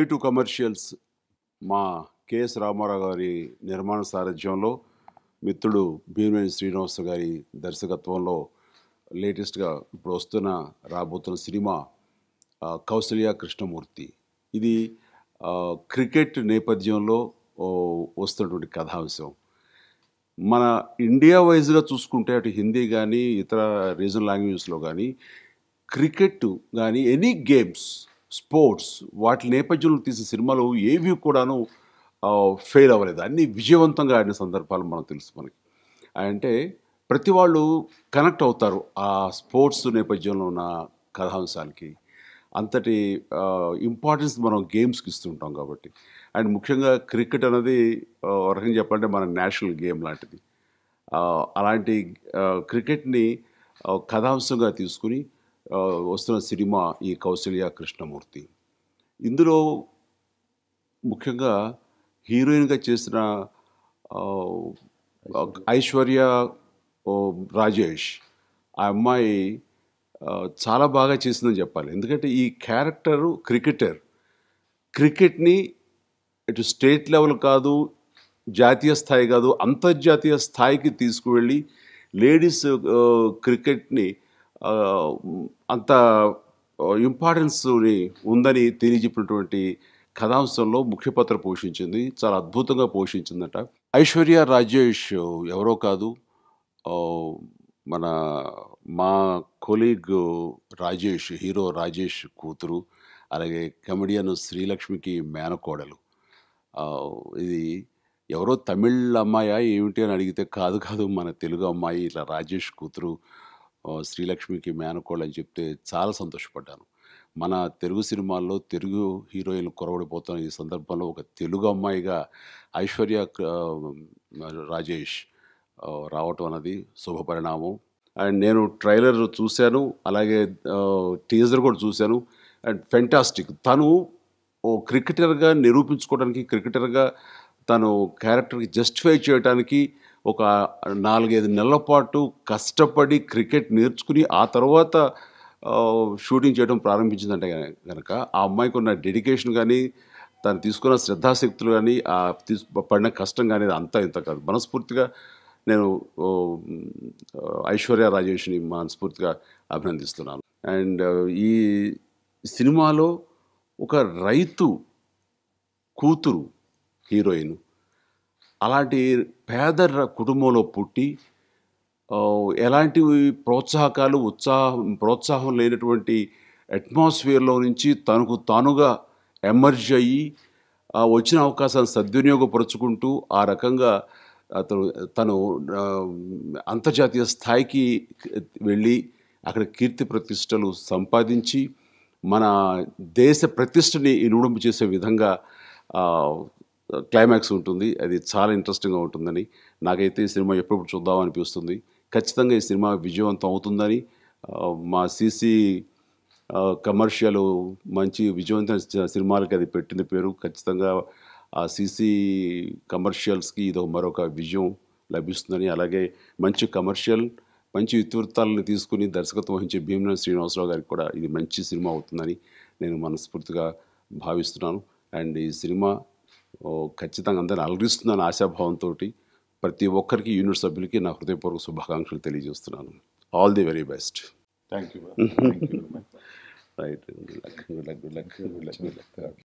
thirty two commercials మా KS Ramarao గారి నిర్మాణ సారథ్యంలో మిత్రుడు భీమేని శ్రీనివాస గారి దర్శకత్వంలో లేటెస్ట్గా ఇప్పుడు వస్తున్న రాబోతున్న సినిమా ఆ, కౌసల్య కృష్ణమూర్తి ఇది ఆ, క్రికెట్ నేపథ్యంలో ఓ, వస్తున్నటువంటి కథాంశం మన ఇండియా వైజ్గా చూసుకుంటే అటు హిందీ కానీ ఇతర రీజనల్ లాంగ్వేజెస్లో కానీ క్రికెట్ కానీ ఎనీ గేమ్స్ స్పోర్ట్స్ వాటి నేపథ్యంలో తీసిన సినిమాలు ఏవి కూడాను ఫెయిల్ అవ్వలేదు అన్నీ విజయవంతంగా ఆడిన సందర్భాలు మనకు తెలుసు మనకి అంటే ప్రతి వాళ్ళు కనెక్ట్ అవుతారు ఆ స్పోర్ట్స్ నేపథ్యంలో ఉన్న కథాంశాలకి అంతటి ఇంపార్టెన్స్ మనం గేమ్స్కి ఇస్తుంటాం కాబట్టి అండ్ ముఖ్యంగా క్రికెట్ అనేది ఆ, ఒక రకంగా చెప్పాలంటే మన నేషనల్ గేమ్ లాంటిది ఆ, అలాంటి ఆ, క్రికెట్ని ఆ, కథాంశంగా తీసుకుని ఆ, వస్తున్న సినిమా ఈ కౌశల్య కృష్ణమూర్తి ఇందులో ముఖ్యంగా హీరోయిన్గా చేసిన ఆ, ఐశ్వర్య ఓ, రాజేష్ ఆ అమ్మాయి ఆ, చాలా బాగా చేసిందని చెప్పాలి ఎందుకంటే ఈ క్యారెక్టరు క్రికెటర్ క్రికెట్ని ఇటు స్టేట్ లెవెల్ కాదు జాతీయ స్థాయి కాదు అంతర్జాతీయ స్థాయికి తీసుకువెళ్ళి లేడీస్ ఆ, క్రికెట్ని ఆ, అంత ఇంపార్టెన్స్ ఉందని తెలియజెప్పినటువంటి కథాంశంలో ముఖ్య పాత్ర పోషించింది చాలా అద్భుతంగా పోషించిందట ఐశ్వర్య రాజేష్ ఎవరో కాదు ఆ, మన మా కొలీగ్ రాజేష్ హీరో రాజేష్ కూతురు అలాగే కమెడియన్ శ్రీలక్ష్మికి మేనకోడలు ఆ, ఇది ఎవరో తమిళ్ అమ్మాయా ఏమిటి అని అడిగితే కాదు కాదు మన తెలుగు అమ్మాయి ఇట్లా రాజేష్ కూతురు ఆ, శ్రీలక్ష్మికి మేనకోడలు అని చెప్తే చాలా సంతోషపడ్డాను మన తెలుగు సినిమాల్లో తెలుగు హీరోయిన్లు కొరవడిపోతున్న ఈ సందర్భంలో ఒక తెలుగు అమ్మాయిగా ఐశ్వర్య ఆ, రాజేష్ ఆ, రావటం అన్నది శుభపరిణామం అండ్ నేను ట్రైలర్ చూశాను అలాగే టీజర్ కూడా చూశాను అండ్ ఫెంటాస్టిక్ తను ఓ క్రికెటర్గా నిరూపించుకోవడానికి క్రికెటర్గా తను క్యారెక్టర్కి జస్టిఫై చేయడానికి ఒక నాలుగైదు నెలల పాటు కష్టపడి క్రికెట్ నేర్చుకుని ఆ తర్వాత ఆ, షూటింగ్ చేయడం ప్రారంభించిందంటే కనుక ఆ అమ్మాయికి ఉన్న డెడికేషన్ కానీ తను తీసుకున్న శ్రద్ధాశక్తులు కానీ ఆ తీసు పడిన కష్టం కానీ అంతా ఇంత కాదు మనస్ఫూర్తిగా నేను ఓ, ఐశ్వర్య రాజేష్ని మనస్ఫూర్తిగా అభినందిస్తున్నాను అండ్ ఈ సినిమాలో ఒక రైతు కూతురు హీరోయిన్ అలాంటి పేద ర- కుటుంబంలో పుట్టి ఆ, ఎలాంటి ప్రోత్సాహకాలు ఉత్సాహం ప్రోత్సాహం లేనటువంటి అట్మాస్ఫియర్లో నుంచి తనకు తానుగా ఎమర్జ్ అయ్యి ఆ వచ్చిన అవకాశాన్ని సద్వినియోగపరుచుకుంటూ ఆ రకంగా అతను తను ఆ, అంతర్జాతీయ స్థాయికి వెళ్ళి అక్కడ కీర్తి ప్రతిష్టలు సంపాదించి మన దేశ ప్రతిష్టని ఇనుడింపు చేసే విధంగా ఆ, క్లైమాక్స్ ఉంటుంది అది చాలా ఇంట్రెస్టింగ్గా ఉంటుందని నాకైతే ఈ సినిమా ఎప్పుడప్పుడు చూద్దాం అనిపిస్తుంది ఖచ్చితంగా ఈ సినిమా విజయవంతం అవుతుందని ఆ, మా సీసీ కమర్షియల్ మంచి విజయవంతమైన సి- సినిమాలకి అది పెట్టిన పేరు ఖచ్చితంగా ఆ సీసీ కమర్షియల్స్కి ఇది మరొక విజయం లభిస్తుందని అలాగే మంచి కమర్షియల్ మంచి ఇతివృత్తాలను తీసుకుని దర్శకత్వం వహించే భీమన శ్రీనివాసరావు గారికి కూడా ఇది మంచి సినిమా అవుతుందని నేను మనస్ఫూర్తిగా భావిస్తున్నాను అండ్ ఈ సినిమా ఓ, ఖచ్చితంగా అందరిని అలరిస్తుందని ఆశాభావంతో ప్రతి ఒక్కరికి యూనిట్ సభ్యులకి నా హృదయపూర్వక శుభాకాంక్షలు తెలియజేస్తున్నాను all the very best thank you thank you right good luck good luck good luck good luck